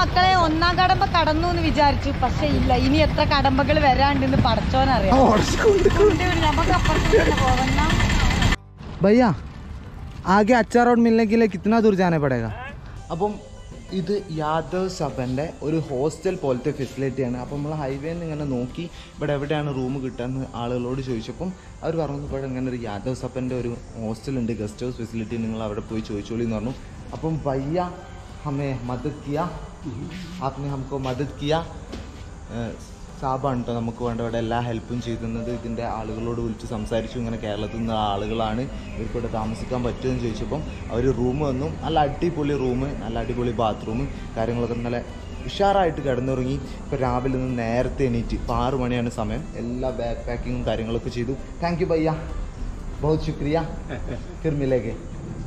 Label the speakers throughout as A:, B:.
A: മക്കളെ ഒന്നാം കടമ്പ കടന്നു എന്ന് വിചാരിച്ചു പക്ഷെ ഇല്ല ഇനി എത്ര കടമ്പകൾ വരാണ്ടെന്ന് പടച്ചോനറിയാം കൊണ്ടുവിട്, നമുക്ക് അപ്പുറത്ത് തന്നെ പോവന്ന
B: भैया आगे अच्छा रोड मिलने के लिए कितना दूर जाना पड़ेगा അപ്പം ഇത് യാദവ് സഭൻ്റെ ഒരു ഹോസ്റ്റൽ പോലത്തെ ഫെസിലിറ്റിയാണ് അപ്പം നമ്മൾ ഹൈവേന്ന് ഇങ്ങനെ നോക്കി ഇവിടെ എവിടെയാണ് റൂം കിട്ടുന്നത് ആളുകളോട് ചോദിച്ചപ്പം അവർ പറഞ്ഞു ഇവിടെ ഇങ്ങനെ ഒരു യാദവ് സഭൻ്റെ ഒരു ഹോസ്റ്റൽ ഉണ്ട് ഗസ്റ്റ് ഹൗസ് ഫെസിലിറ്റി നിങ്ങൾ അവിടെ പോയി ചോദിച്ചോളി എന്ന് പറഞ്ഞു അപ്പം ഭയ്യ ഹമേ മദത് കിയ ആപ്നെ ഹംകോ മദത് കിയ ഏഹ് സാബാണ് കേട്ടോ നമുക്ക് വേണ്ട ഇവിടെ എല്ലാ ഹെൽപ്പും ചെയ്തുന്നത് ഇതിൻ്റെ ആളുകളോട് വിളിച്ച് സംസാരിച്ചു ഇങ്ങനെ കേരളത്തിൽ നിന്ന് ആളുകളാണ് ഇവർക്ക് ഇവിടെ താമസിക്കാൻ പറ്റുമെന്ന് ചോദിച്ചപ്പം അവർ റൂം വന്നു നല്ല അടിപൊളി റൂം നല്ല അടിപൊളി ബാത്റൂം കാര്യങ്ങളൊക്കെ നല്ല ഉഷാറായിട്ട് കിടന്നുറങ്ങി ഇപ്പോൾ രാവിലെ നിന്ന് നേരത്തെ എണീറ്റ് ഇപ്പോൾ ആറ് മണിയാണ് സമയം എല്ലാ ബാഗ് പാക്കിങ്ങും കാര്യങ്ങളൊക്കെ ചെയ്തു താങ്ക് യു ഭയ്യ ബഹുത് ശുക്രിയ ഫിർ മിലേഗെ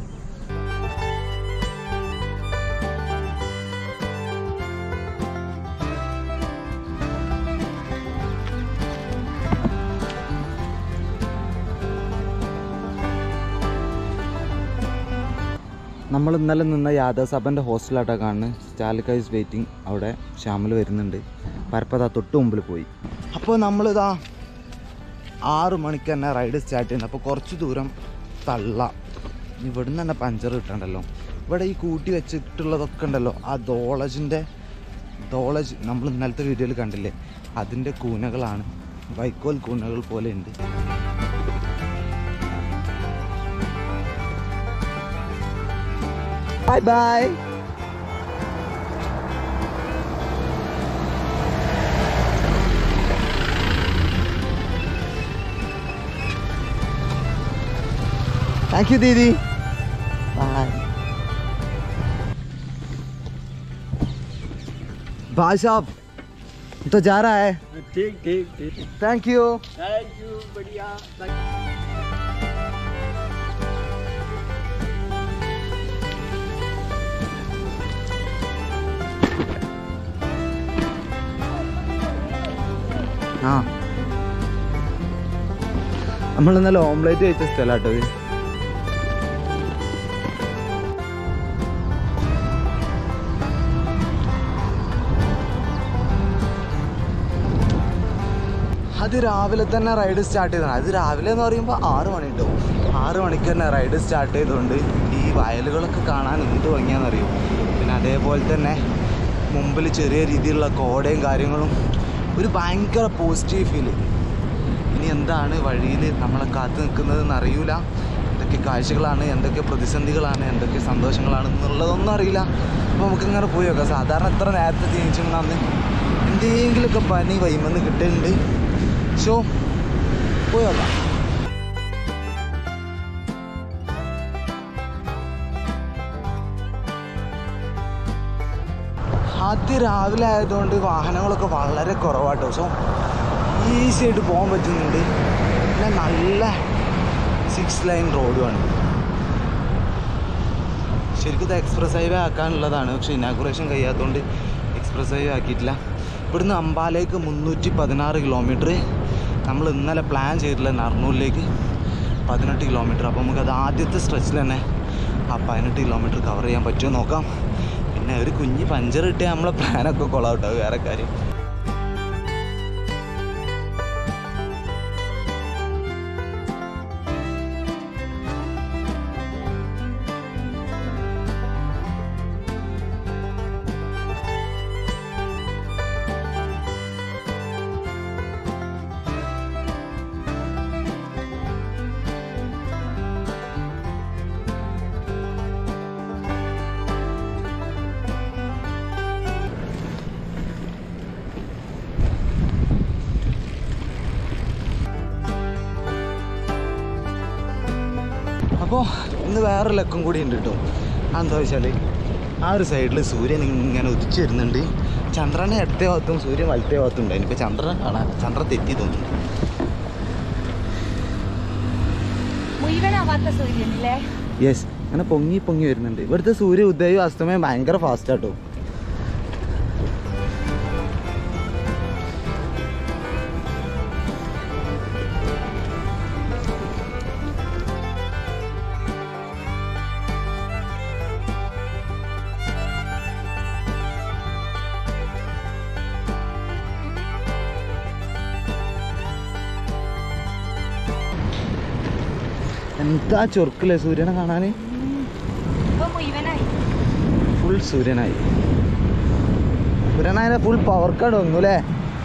B: നമ്മൾ ഇന്നലെ നിന്ന യാദവ് സഭൻ്റെ ഹോസ്റ്റലായിട്ടാണ് കാണുന്നത് സ്റ്റാലിക്ക ഈസ് വെയിറ്റിംഗ് അവിടെ ശ്യാമൽ വരുന്നുണ്ട് പരപ്പത തൊട്ട് മുമ്പിൽ പോയി അപ്പോൾ നമ്മളിതാ ആറ് മണിക്ക് തന്നെ റൈഡ് സ്റ്റാർട്ട് ചെയ്യുന്നത് അപ്പോൾ കുറച്ച് ദൂരം തള്ള ഇവിടുന്ന് തന്നെ പഞ്ചർ കിട്ടണ്ടല്ലോ ഇവിടെ ഈ കൂട്ടി വെച്ചിട്ടുള്ളതൊക്കെ ഉണ്ടല്ലോ ആ ദോളജിൻ്റെ ദോളജ് നമ്മൾ ഇന്നലത്തെ വീഡിയോയിൽ കണ്ടില്ലേ അതിൻ്റെ കൂനകളാണ് വൈക്കോൽ കൂനകൾ പോലെ ഉണ്ട് ബൈ ബൈ थैंक यू दीदी बाय भाई साहब तो जा रहा है
C: ठीक ठीक ठीक
B: थैंक यू
C: थैंक यू बढ़िया
B: ആ നമ്മൾ ഇന്നലെ ഓംലേറ്റ് കഴിച്ച സ്ഥലമാട്ടോ ഇത് അത് രാവിലെ തന്നെ റൈഡ് സ്റ്റാർട്ട് ചെയ്തതാണ് അത് രാവിലെ എന്ന് പറയുമ്പോൾ ആറ് മണി ഉണ്ടാവും ആറ് മണിക്ക് തന്നെ റൈഡ് സ്റ്റാർട്ട് ചെയ്തുകൊണ്ട് ഈ വയലുകളൊക്കെ കാണാൻ എന്ത് ഭംഗിയാണെന്നറിയും പിന്നെ അതേപോലെ തന്നെ മുമ്പിൽ ചെറിയ രീതിയിലുള്ള കോടയും കാര്യങ്ങളും ഒരു ഭയങ്കര പോസിറ്റീവ് ഫീല് ഇനി എന്താണ് വഴിയിൽ നമ്മളെ കാത്തു നിൽക്കുന്നതെന്ന് അറിയൂല എന്തൊക്കെ കാഴ്ചകളാണ് എന്തൊക്കെ പ്രതിസന്ധികളാണ് എന്തൊക്കെ സന്തോഷങ്ങളാണ് എന്നുള്ളതൊന്നും അറിയില്ല അപ്പോൾ നമുക്കിങ്ങനെ പോയി നോക്കാം സാധാരണ എത്ര നേരത്തെ തീനിച്ചിട്ടുണ്ടെന്ന് എന്തെങ്കിലുമൊക്കെ പനി വൈമെന്ന് കിട്ടുന്നുണ്ട് സോ പോയി നോക്കാം ആദ്യം രാവിലെ ആയതുകൊണ്ട് വാഹനങ്ങളൊക്കെ വളരെ കുറവാട്ടോ സോ ഈസി ആയിട്ട് പോകാൻ പറ്റുന്നുണ്ട് പിന്നെ നല്ല സിക്സ് ലൈൻ റോഡുമാണ് ശരിക്കും ഇത് എക്സ്പ്രസ് ഹൈവേ ആക്കാനുള്ളതാണ് പക്ഷേ ഇനാഗുറേഷൻ കഴിയാത്തതുകൊണ്ട് എക്സ്പ്രസ് ഹൈവേ ആക്കിയിട്ടില്ല ഇവിടുന്ന് അമ്പാലേക്ക് മുന്നൂറ്റി പതിനാറ് കിലോമീറ്റർ നമ്മൾ ഇന്നലെ പ്ലാൻ ചെയ്തിട്ടുള്ള നർണൂരിലേക്ക് പതിനെട്ട് കിലോമീറ്റർ അപ്പോൾ നമുക്കത് ആദ്യത്തെ സ്ട്രെച്ചിൽ തന്നെ ആ പതിനെട്ട് കിലോമീറ്റർ കവർ ചെയ്യാൻ പറ്റുമോ നോക്കാം പിന്നെ ഒരു കുഞ്ഞ് പഞ്ചർ കിട്ടിയാൽ നമ്മളെ പ്ലാനൊക്കെ കൊളാവട്ടോ വേറെ കാര്യം അപ്പോൾ ഇന്ന് വേറെ ലക്കം കൂടി ഉണ്ട് കേട്ടോ അതെന്താ വെച്ചാൽ ആ ഒരു സൈഡിൽ സൂര്യൻ ഇങ്ങനെ ഉദിച്ചു വരുന്നുണ്ട് ചന്ദ്രനെ ഇടത്തെ ഭാഗത്തും സൂര്യൻ വലത്തെ ഭാഗത്തും ഉണ്ട് എനിക്ക് ചന്ദ്രനെ കാണാൻ ചന്ദ്രൻ തെറ്റി തോന്നുന്നുണ്ട്
A: മുഴുവനാവാത്ത സൂര്യനില്ലേ
B: യെസ് അങ്ങനെ പൊങ്ങി പൊങ്ങി വരുന്നുണ്ട് ഇവിടുത്തെ സൂര്യ ഉദയം അസ്തമയം ഭയങ്കര ഫാസ്റ്റ് ആട്ടോ എന്താ ചൊറുക്കില്ലേ സൂര്യനെ കാണാൻ
A: ഇപ്പൊ മുഴുവനായി
B: ഫുൾ സൂര്യനായി സൂര്യനായ ഫുൾ പവർ കാർഡ് വന്നു അല്ലേ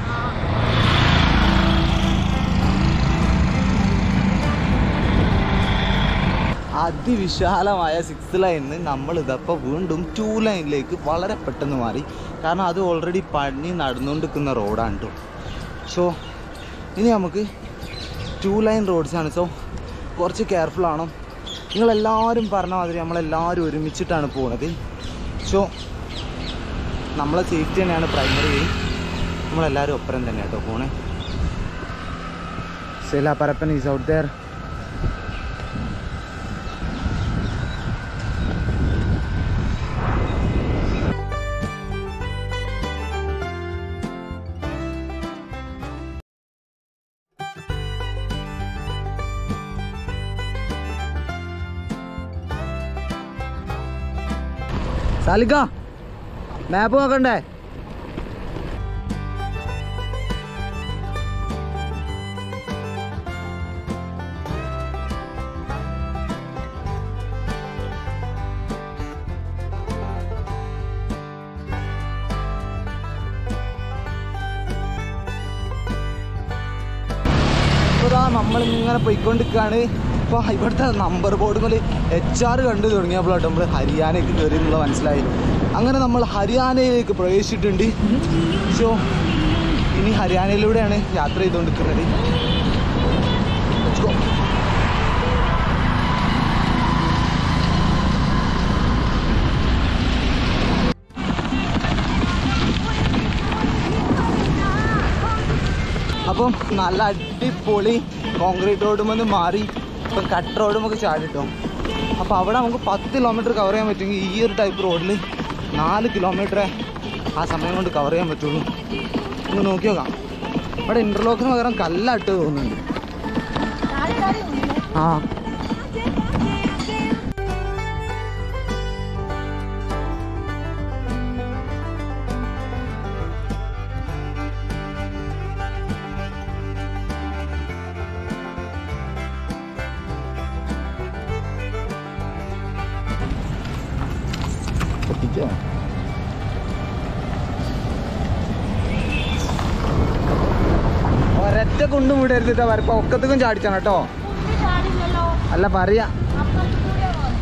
B: അതിവിശാലമായ സിക്സ് ലൈനിൽ നമ്മൾ ഇതപ്പോൾ വീണ്ടും ടു ലൈനിലേക്ക് വളരെ പെട്ടെന്ന് മാറി കാരണം അത് ഓൾറെഡി പണി നടന്നുകൊണ്ടിരിക്കുന്ന റോഡാണ് കേട്ടോ സോ ഇനി നമുക്ക് ടു ലൈൻ റോഡ്സാണ് സോ കുറച്ച് കെയർഫുൾ ആണോ നിങ്ങളെല്ലാവരും പറഞ്ഞ മാതിരി നമ്മളെല്ലാവരും ഒരുമിച്ചിട്ടാണ് പോകുന്നത് സോ നമ്മളെ സേഫ്റ്റി തന്നെയാണ് പ്രൈമറി നമ്മളെല്ലാവരും ഒപ്പരം തന്നെ കേട്ടോ പോണേ സെല പരപ്പൻ ഈസ് ഔട്ട് ദർ സാലിക്ക മാപ്പ് നോക്കണ്ടേ ഇതാ നമ്മളിങ്ങനെ പോയിക്കൊണ്ടിരിക്കുകയാണ് ഇപ്പോൾ ഇവിടുത്തെ നമ്പർ ബോർഡ് പോലെ എച്ച് ആർ കണ്ടു തുടങ്ങിയപ്പോഴാട്ടോ നമ്മൾ ഹരിയാനയ്ക്ക് കയറി എന്നുള്ള മനസ്സിലായി അങ്ങനെ നമ്മൾ ഹരിയാനയിലേക്ക് പ്രവേശിച്ചിട്ടുണ്ട് സോ ഇനി ഹരിയാനയിലൂടെയാണ് യാത്ര ചെയ്തുകൊണ്ടിരിക്കുന്നത് Let's go. അപ്പം നല്ല അടിപൊളി കോൺക്രീറ്റ് റോഡ് വന്ന് മാറി ഇപ്പം കട്ട് റോഡ് നമുക്ക് ചാടിട്ടോ അപ്പോൾ അവിടെ നമുക്ക് പത്ത് കിലോമീറ്റർ കവർ ചെയ്യാൻ പറ്റുമെങ്കിൽ ഈ ഒരു ടൈപ്പ് റോഡിൽ നാല് കിലോമീറ്ററേ ആ സമയം കൊണ്ട് കവർ ചെയ്യാൻ പറ്റുള്ളൂ ഒന്ന് നോക്കി നോക്കാം അവിടെ ഇൻ്റർലോക്കിന് പകരം കല്ലാട്ട് തോന്നുന്നുണ്ട് ആ പൊട്ടിച്ചോ ഒരൊറ്റ കുണ്ടും ഇവിടെ എടുത്തിട്ടാ വരപ്പ ഒക്കത്തേക്കും ചാടിച്ചാണ് കേട്ടോ
A: ചാടില്ലല്ലോ
B: അല്ല പറയാ
A: അപ്പുറത്ത് കൂടിയാ പോകുന്നത്.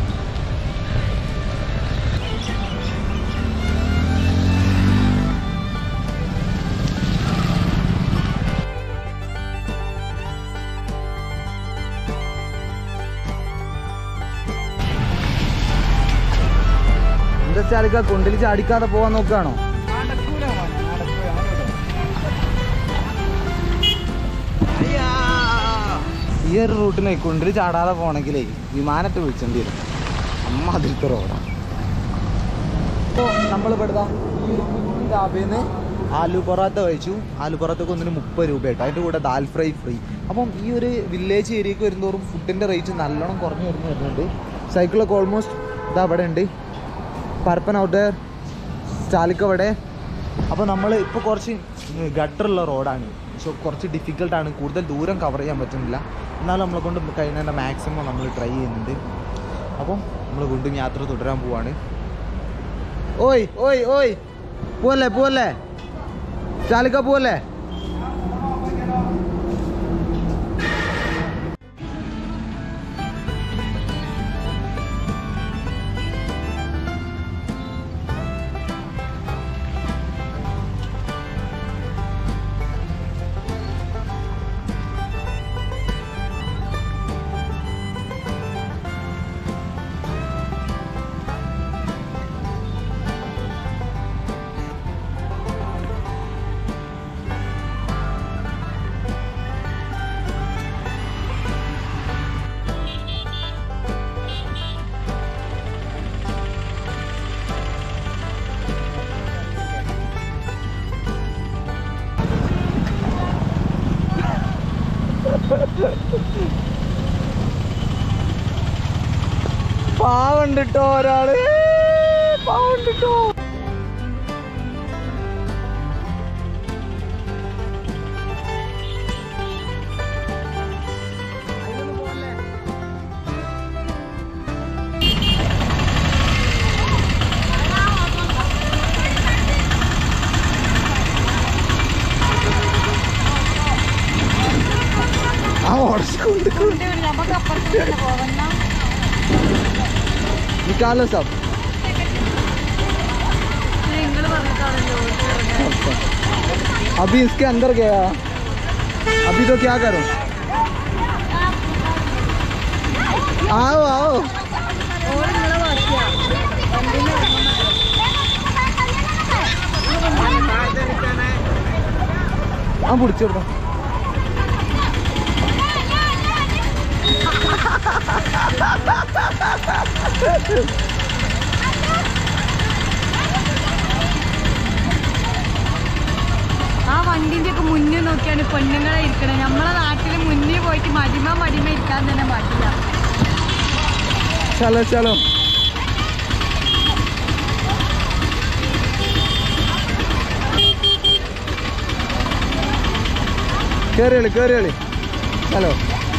B: എന്താ ചാടിക്ക കുണ്ടിൽ ചാടിക്കാതെ പോവാൻ നോക്കുകയാണോ ഈ ഒരു റൂട്ടിനെ കുണ്ടിൽ ചാടാതെ പോണെങ്കിലേ വിമാനത്തെ വിളിച്ചേണ്ടി വരും അമ്മ അതിലത്തെ റോഡാണ് അപ്പോൾ നമ്മൾ പെടുതാ ഈ ഒരു കുഞ്ഞു ധാബയിൽ നിന്ന് ആലു പൊറാത്ത കഴിച്ചു ആലു പൊറാത്തക്ക് ഒന്നിന് മുപ്പത് രൂപ കേട്ടോ അതിൻ്റെ കൂടെ ദാൽ ഫ്രൈ ഫ്രീ അപ്പം ഈ ഒരു വില്ലേജ് ഏരിയക്ക് വരുന്നതോറും ഫുഡിൻ്റെ റേറ്റ് നല്ലോണം കുറഞ്ഞു വരുന്നു വരുന്നുണ്ട് സൈക്കിളൊക്കെ ഓൾമോസ്റ്റ് ഇതാ അവിടെ ഉണ്ട് പരപ്പൻ ഔട്ട് ചാലിക്ക അവിടെ അപ്പോൾ നമ്മൾ ഇപ്പോൾ കുറച്ച് ഗട്ടറുള്ള റോഡാണ് സോ കുറച്ച് ഡിഫിക്കൽട്ടാണ് കൂടുതൽ ദൂരം കവർ ചെയ്യാൻ പറ്റുന്നില്ല എന്നാലും നമ്മളെ കൊണ്ട് കഴിയുന്നതിൻ്റെ മാക്സിമം നമ്മൾ ട്രൈ ചെയ്യുന്നുണ്ട് അപ്പം നമ്മൾ വീണ്ടും യാത്ര തുടരാൻ പോവാണ് ഓയ് ഓയ് ഓയ് പോവല്ലേ പോവല്ലേ ചാലിക്ക പോവല്ലേ പാവണ്ട് ട്ടോ ഒരാള് പാവണ്ട് ട്ടോ
A: കൊണ്ട് വിടും നമുക്ക് അപ്പുറത്ത് തന്നെ പോവണ്ട
B: निकालो सब
A: നിങ്ങൾ പറഞ്ഞിട്ടാണല്ലോ
B: अभी इसके अंदर गया अभी तो क्या करूं आओ आओ
A: ഓള് നിങ്ങളെ വാക്കിയാ
B: ആ പിടിച്ചെടുത്തോ
A: ആ വണ്ടിന്റെ ഒക്കെ മുന്നിൽ നോക്കിയാണ് പെണ്ണുങ്ങളെ ഇരിക്കണത് നമ്മളെ നാട്ടിൽ മുന്നിൽ പോയിട്ട് മടിമ മടിമ ഇരിക്കാൻ തന്നെ മടില്ല
B: चलो चलो കേറിയോളി കേറിയോളി ഹലോ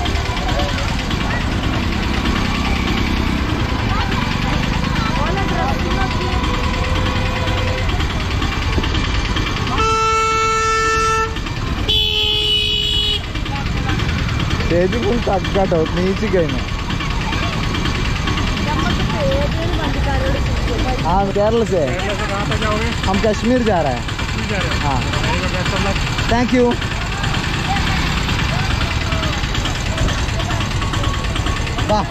B: സ്റ്റേജ് ഫുൾ തക്കാട്ടോ നീച്ച് കഴിഞ്ഞു हाँ केरल से हम कश्मीर जा रहे हैं हाँ थैंक यू वाह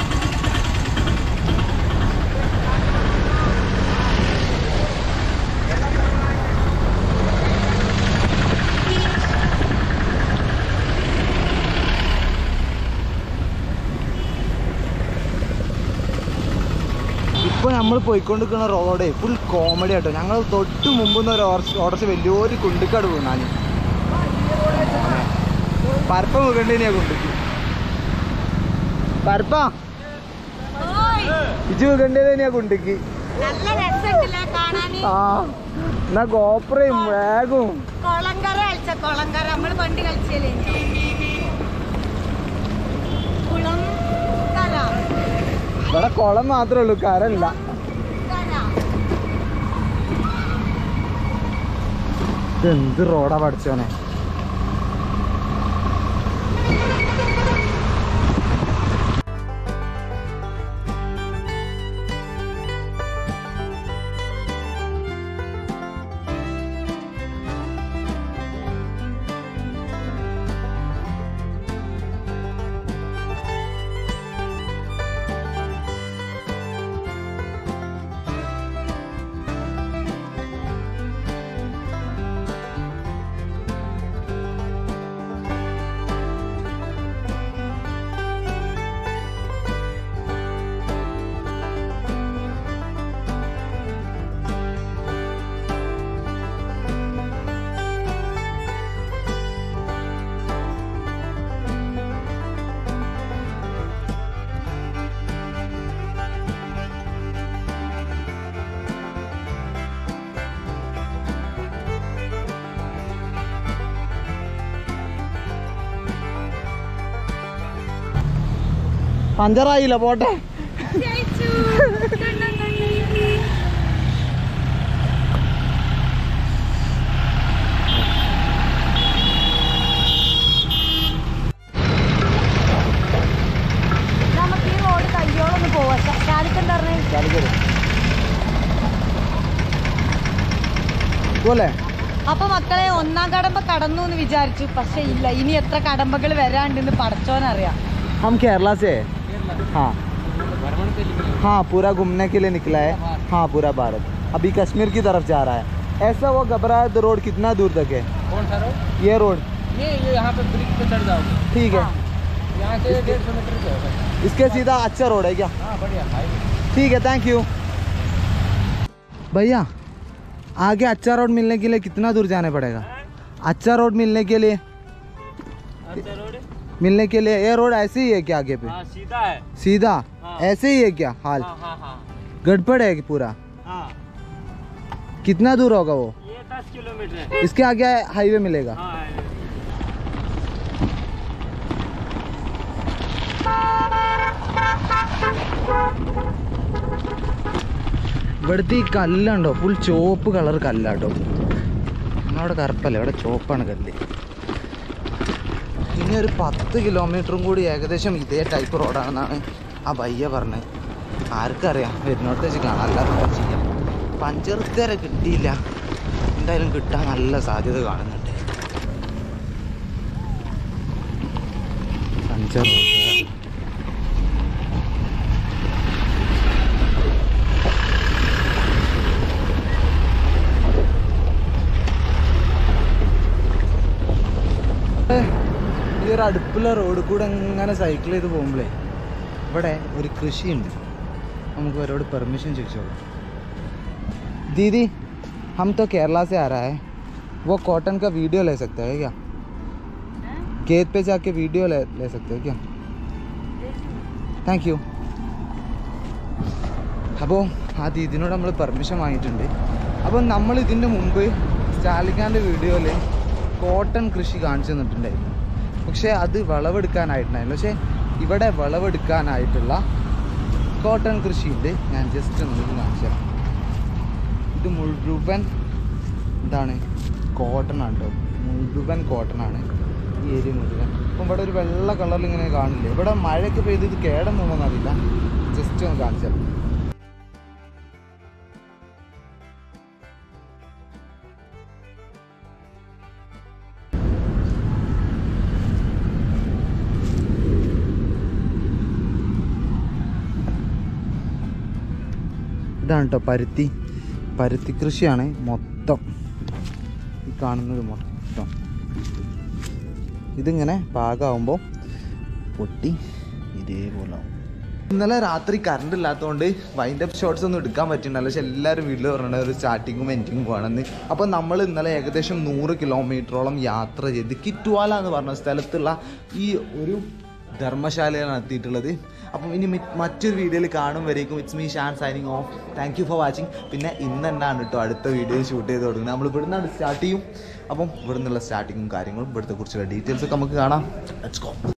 B: ഇപ്പൊ നമ്മൾ പോയിക്കൊണ്ടിരിക്കുന്ന റോഡേ ഫുൾ കോമഡി ആട്ടോ ഞങ്ങൾ തൊട്ട് മുമ്പ് ഒരു ഓർഡർ വലിയൊരു കുണ്ടിക്കാട് വീണാന് പരപ്പ വീകണ്ടേനെയാ കുണ്ടിക്ക് പരപ്പ ഇജ് വീകണ്ടേനെയാ കുണ്ടിക്ക്
A: നല്ല രസമുണ്ടല്ലേ കാണാന്
B: ആ എന്നാ ഗോപ്രയും വേഗവും
A: കൊളങ്കര കളിച്ച കൊളങ്കര നമ്മള് പണ്ട് കളിച്ചല്ലേ കുളങ്കര
B: ഇവിടെ കുളം മാത്രമേ ഉള്ളൂ കരല്ല
A: കര.
B: ഇതെന്ത് റോഡാ പഠിച്ചോനെ പഞ്ചറായില്ല പോട്ടെ
A: ജയിച്ചു. കണ്ണം കണ്ണി. നമുക്ക് ഈ റോഡ് കയ്യോളൊന്ന് പോവാ ഷാരിക്ക് എന്താ പറഞ്ഞേ
B: പോലെ
A: അപ്പൊ മക്കളെ ഒന്നാം കടമ്പ കടന്നു എന്ന് വിചാരിച്ചു പക്ഷെ ഇല്ല ഇനി എത്ര കടമ്പകൾ വരാണ്ടെന്ന് പടച്ചോനറിയാം
B: हम केरला से हैं। हाँ हाँ पूरा घूमने के लिए निकला है हाँ पूरा भारत अभी कश्मीर की तरफ जा रहा है ऐसा वो घबराहट रोड कितना दूर तक है
C: कौन सा रोड
B: ये रोड
C: ये ये यहाँ पे ब्रिज पे चढ़ जाओगे
B: ठीक है
C: यहाँ से डेढ़ सौ मीटर पे होगा
B: इसके सीधा अच्छा रोड है क्या
C: हाँ बढ़िया हाईवे
B: ठीक है थैंक यू भैया आगे अच्छा रोड मिलने के लिए कितना दूर जाना पड़ेगा अच्छा रोड मिलने के लिए
C: अच्छा रोड
B: मिलने के लिए ये रोड ऐसे ही है क्या आगे पे
C: हाँ सीधा है
B: सीधा
C: हाँ।
B: ऐसे ही है क्या हाल
C: हाँ हाँ हाँ
B: गड़बड़ है कि पूरा
C: हाँ
B: कितना दूर होगा वो
C: ये दस किलोमीटर है
B: इसके आगे हाईवे मिलेगा
C: हाँ highway।
B: ഇവിടുത്തെ ഈ കല്ലുണ്ടോ ഫുൾ ചുവപ്പ് കളർ കല്ലാട്ടോ നമ്മളവിടെ കറുപ്പല്ല ഇവിടെ ചുവപ്പാണ് കല്ല് ഇനി ഒരു പത്ത് കിലോമീറ്ററും കൂടി ഏകദേശം ഇതേ ടൈപ്പ് റോഡാണെന്നാണ് ആ പയ്യ പറഞ്ഞത് ആർക്കറിയാം വരുന്നോട്ട് വെച്ച് കാണാം അല്ലാതെ എന്താ ചെയ്യാം പഞ്ചർക്കര കിട്ടിയില്ല എന്തായാലും കിട്ടാൻ നല്ല സാധ്യത കാണുന്നുണ്ട് പഞ്ചർ ഈ ഒരു അടുപ്പുള്ള റോഡ് കൂടെ ഇങ്ങനെ സൈക്കിൾ ചെയ്ത് പോകുമ്പോഴേ ഇവിടെ ഒരു കൃഷിയുണ്ട് നമുക്ക് അവരോട് പെർമിഷൻ ചോദിച്ചോളൂ दीदी हम तो केरला से आ रहा है वो कॉटन का वीडियो ले सकते हैं क्या खेत पे जाके वीडियो ले ले सकते हैं क्या താങ്ക് യു അപ്പോൾ ആ ദീദിനോട് നമ്മൾ പെർമിഷൻ വാങ്ങിയിട്ടുണ്ട് അപ്പോൾ നമ്മൾ ഇതിൻ്റെ മുമ്പ് സ്റ്റാലിക്കാൻ്റെ വീഡിയോയിൽ കോട്ടൺ കൃഷി കാണിച്ചു തന്നിട്ടുണ്ടായിരുന്നു പക്ഷേ അത് വിളവെടുക്കാനായിട്ടുണ്ടായിരുന്നു പക്ഷേ ഇവിടെ വിളവെടുക്കാനായിട്ടുള്ള കോട്ടൺ കൃഷിയുണ്ട് ഞാൻ ജസ്റ്റ് നിങ്ങൾക്ക് കാണിച്ചു തരാം ഇത് മുഴുവൻ എന്താണ് കോട്ടൺ ആണ് കേട്ടോ മുഴുവൻ കോട്ടൺ ആണ് ഈ ഏരിയ മുഴുവൻ അപ്പം ഇവിടെ ഒരു വെള്ള കളറിൽ ഇങ്ങനെ കാണില്ലേ ഇവിടെ മഴയൊക്കെ പെയ്ത് ഇത് കേടന്നോന്നൊന്നും അറിയില്ല ജസ്റ്റ് ഒന്ന് കാണിച്ചാൽ ഇതാണ് കേട്ടോ പരുത്തി പരുത്തി കൃഷിയാണ് മൊത്തം ഈ കാണുന്നത് മൊത്തം ഇതിങ്ങനെ പാകമാകുമ്പോൾ പൊട്ടി ഇതേപോലെ ആവും ഇന്നലെ രാത്രി കറണ്ട് ഇല്ലാത്തതുകൊണ്ട് വൈൻഡ് അപ്പ് ഷോട്ട്സ് ഒന്നും എടുക്കാൻ പറ്റുന്നില്ല പക്ഷെ എല്ലാവരും വീട്ടിൽ പറഞ്ഞ ഒരു സ്റ്റാർട്ടിങ്ങും എൻഡിങ്ങും വേണമെന്ന് അപ്പോൾ നമ്മൾ ഇന്നലെ ഏകദേശം നൂറ് കിലോമീറ്ററോളം യാത്ര ചെയ്ത് കിറ്റുവാല എന്ന് പറഞ്ഞ സ്ഥലത്തുള്ള ഈ ഒരു ധർമ്മശാലയാണ് എത്തിയിട്ടുള്ളത് അപ്പം ഇനി മി- മറ്റൊരു വീഡിയോയിൽ കാണും വരേക്കും it's me Shan signing off thank you for watching പിന്നെ ഇന്ന് തന്നെയാണ് കേട്ടോ അടുത്ത വീഡിയോ ഷൂട്ട് ചെയ്ത് തുടങ്ങുന്നത് നമ്മൾ ഇവിടെ നിന്നാണ് സ്റ്റാർട്ട് ചെയ്യും അപ്പം ഇവിടെ നിന്നുള്ള സ്റ്റാർട്ടിങ്ങും കാര്യങ്ങളും ഇവിടുത്തെ കുറിച്ചുള്ള ഡീറ്റെയിൽസ് ഒക്കെ നമുക്ക് കാണാം ലെറ്റ്സ് ഗോ